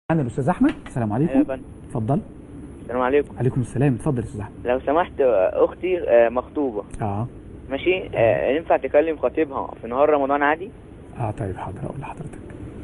معانا الاستاذ احمد السلام ايوه يا عليكم فندم اتفضل السلام عليكم عليكم السلام اتفضل يا استاذ احمد لو سمحت آه، اختي آه، مخطوبه اه ماشي آه، ينفع تكلم خطيبها في نهار رمضان عادي اه طيب حاضر اقول لحضرتك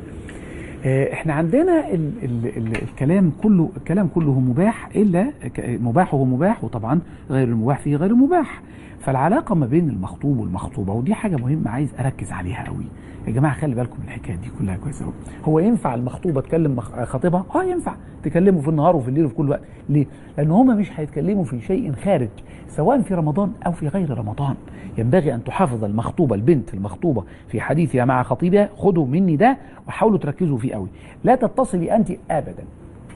آه، احنا عندنا ال ال ال الكلام كله الكلام كله مباح الا ك- مباح هو مباح وطبعا غير المباح فيه غير المباح فالعلاقه ما بين المخطوب والمخطوبه ودي حاجه مهمه عايز اركز عليها قوي يا جماعه خلي بالكم من الحكايه دي كلها كويسه قوي هو ينفع المخطوبه تكلم مخ- خطيبها اه ينفع تكلمه في النهار وفي الليل وفي كل وقت ليه لان هما مش هيتكلموا في شيء خارج سواء في رمضان او في غير رمضان ينبغي ان تحافظ المخطوبه البنت المخطوبه في حديثها مع خطيبها خدوا مني ده وحاولوا تركزوا فيه قوي لا تتصلي انت ابدا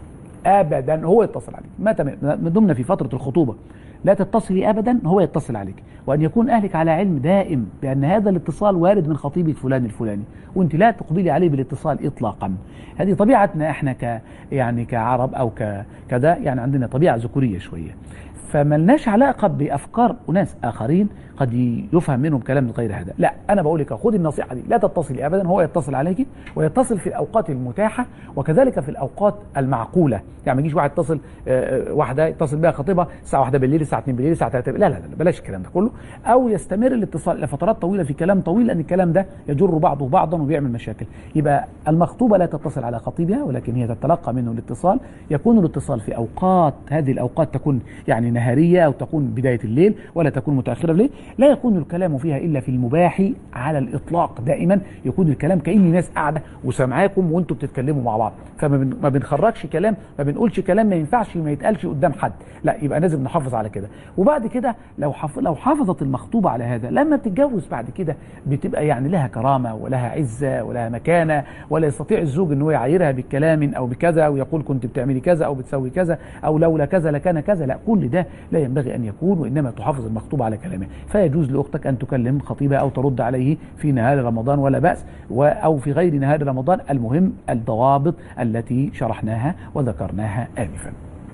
ابدا هو يتصل عليك ما تم- ما دمنا في فتره الخطوبه لا تتصلي ابدا هو يتصل عليك وان يكون اهلك على علم دائم بان هذا الاتصال وارد من خطيبك فلان الفلاني وانت لا تقبلي عليه بالاتصال اطلاقا هذه طبيعتنا احنا ك يعني كعرب او ك كذا يعني عندنا طبيعه ذكوريه شويه فملناش علاقه بافكار اناس اخرين قد يفهم منهم كلام غير هذا لا انا بقول لك خدي النصيحه دي لا تتصلي ابدا هو يتصل عليك ويتصل في الاوقات المتاحه وكذلك في الاوقات المعقوله يعني ما يجيش واحد يتصل آه، آه، واحده يتصل بها خطيبها الساعه 1 بالليل الساعه 2 بالليل الساعه 3 بالليل لا لا لا بلاش الكلام ده كله او يستمر الاتصال لفترات طويله في كلام طويل لان الكلام ده يجر بعضه بعضا وبيعمل مشاكل يبقى المخطوبه لا تتصل على خطيبها ولكن هي تتلقى منه الاتصال يكون الاتصال في اوقات هذه الاوقات تكون يعني نهاريه او تكون بدايه الليل ولا تكون متاخره الليل لا يكون الكلام فيها الا في المباح على الاطلاق دائما يكون الكلام كأن ناس قاعده وسامعاكم وانتم بتتكلموا مع بعض فما بن- ما بنخرجش كلام ما بنقولش كلام ما ينفعش ما يتقالش قدام حد لا يبقى لازم نحافظ على كده وبعد كده لو حف... لو حافظت المخطوبه على هذا لما بتتجوز بعد كده بتبقى يعني لها كرامه ولها عزه ولها مكانه ولا يستطيع الزوج ان هو يعايرها بالكلام او بكذا ويقول كنت بتعملي كذا او بتسوي كذا او لولا كذا لكان كذا لا كل ده لا ينبغي ان يكون وانما تحافظ المخطوبه على كلامه فيجوز لاختك ان تكلم خطيبها او ترد عليه في نهار رمضان ولا باس و... او في غير نهار رمضان المهم الضوابط التي شرحناها وذكرناها انفا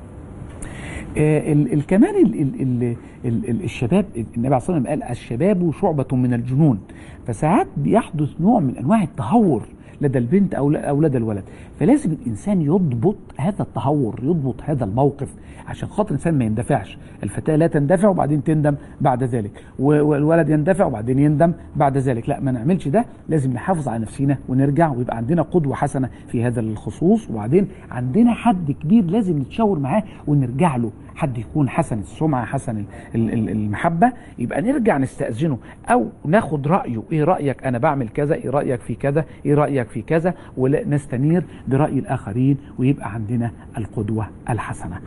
آه، ال- ال- كمان ال- ال- ال- ال- ال- الشباب النبي عليه الصلاه والسلام قال الشباب شعبة من الجنون فساعات بيحدث نوع من انواع التهور لدى البنت او او لدى الولد فلازم الانسان يضبط هذا التهور يضبط هذا الموقف عشان خاطر الانسان ما يندفعش الفتاه لا تندفع وبعدين تندم بعد ذلك و- والولد يندفع وبعدين يندم بعد ذلك لا ما نعملش ده لازم نحافظ على نفسنا ونرجع ويبقى عندنا قدوه حسنه في هذا الخصوص وبعدين عندنا حد كبير لازم نتشاور معاه ونرجع له حد يكون حسن السمعه حسن ال- ال- ال- المحبه يبقى نرجع نستاذنه او ناخد رايه ايه رايك انا بعمل كذا ايه رايك في كذا ايه رايك في كذا ونستنير براي الاخرين ويبقى عندنا القدوه الحسنه